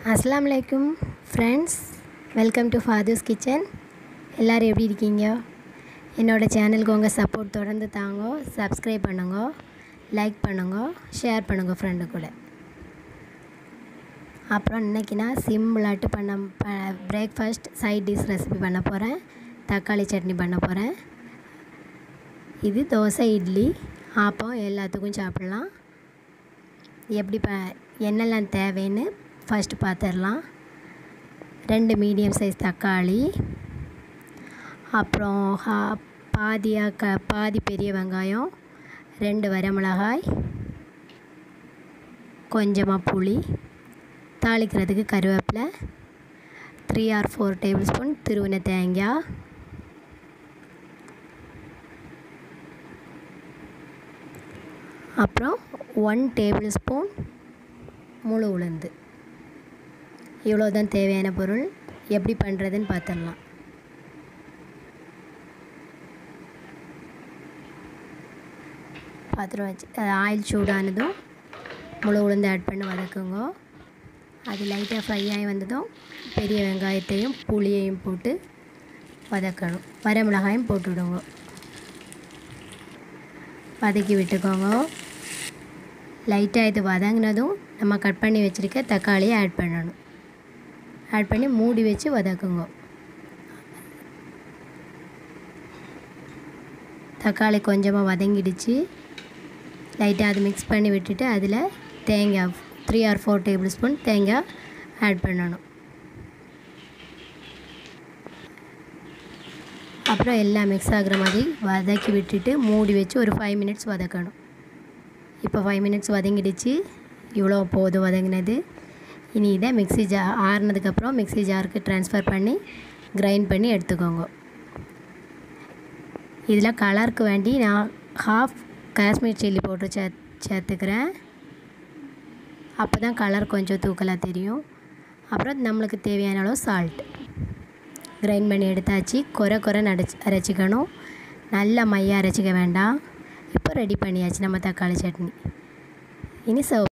அஸ்ஸலாமு அலைக்கும் friends welcome to father's kitchen எல்லோரும் எப்படி இருக்கீங்க என்னோடய சேனலுக்கு உங்கள் சப்போர்ட் தொடர்ந்து தாங்க சப்ஸ்கிரைப் பண்ணுங்க லைக் பண்ணுங்க ஷேர் பண்ணுங்க ஃப்ரெண்டு கூட அப்புறம் இன்றைக்கி நான் சிம்பிளாட்டு பண்ண ப பிரேக்ஃபாஸ்ட் சைட் டிஷ் ரெசிபி பண்ண போகிறேன் தக்காளி சட்னி பண்ண போகிறேன் இது தோசை இட்லி ஆப்பம் எல்லாத்துக்கும் சாப்பிட்லாம் எப்படி ப என்னெல்லாம் தேவைன்னு ஃபஸ்ட்டு பார்த்துடலாம் ரெண்டு மீடியம் சைஸ் தக்காளி அப்புறம் ஹா பாதியாக க பாதி பெரிய வெங்காயம் ரெண்டு வரமிளகாய் கொஞ்சமாக புளி தாளிக்கிறதுக்கு கருவேப்பிலை three or four tablespoon திருவின தேங்காய் அப்புறம் ஒன் டேபிள் ஸ்பூன் முழு உளுந்து இவ்வளோ தான் தேவையான பொருள் எப்படி பண்ணுறதுன்னு பார்த்துடலாம் பாத்திரம் வச்சு ஆயில் சூடானதும் முழு உளுந்து ஆட் பண்ணி வதக்குங்க அது லைட்டாக ஃப்ரை ஆகி வந்ததும் பெரிய வெங்காயத்தையும் புளியையும் போட்டு வதக்கணும் வரமிளகாயும் போட்டு விடுங்க வதக்கி விட்டுக்கோங்க லைட்டாக இது வதங்கினதும் நம்ம கட் பண்ணி வச்சுருக்க தக்காளியை ஆட் பண்ணணும் ஆட் பண்ணி மூடி வச்சு வதக்குங்க தக்காளி கொஞ்சமாக வதங்கிடுச்சு லைட்டாக அது மிக்ஸ் பண்ணி விட்டுட்டு அதில் தேங்காய் three or four tablespoon தேங்காய் ஆட் பண்ணணும் அப்புறம் எல்லாம் மிக்ஸ் ஆகிற மாதிரி வதக்கி விட்டுட்டு மூடி வச்சு ஒரு ஃபைவ் மினிட்ஸ் வதக்கணும் இப்போ ஃபைவ் மினிட்ஸ் வதங்கிடுச்சு இவ்வளோ போதும் வதங்கினது இனி இதை மிக்ஸி ஜா ஆறுனதுக்கப்புறம் மிக்ஸி ஜாருக்கு ட்ரான்ஸ்ஃபர் பண்ணி கிரைண்ட் பண்ணி எடுத்துக்கோங்க இதில் கலருக்கு வேண்டி நான் ஹாஃப் காஷ்மீர் சில்லி போட்டு சே சேர்த்துக்கிறேன் அப்போ தான் கலர் கொஞ்சம் தூக்கலாக தெரியும் அப்புறம் நம்மளுக்கு தேவையான அளவு சால்ட் கிரைண்ட் பண்ணி எடுத்தாச்சு குறை குறை நடிச்சு அரைச்சிக்கணும் நல்லா மையாக அரைச்சிக்க வேண்டாம் இப்போ ரெடி பண்ணியாச்சு நம்ம தக்காளி சட்னி இனி சர்வ்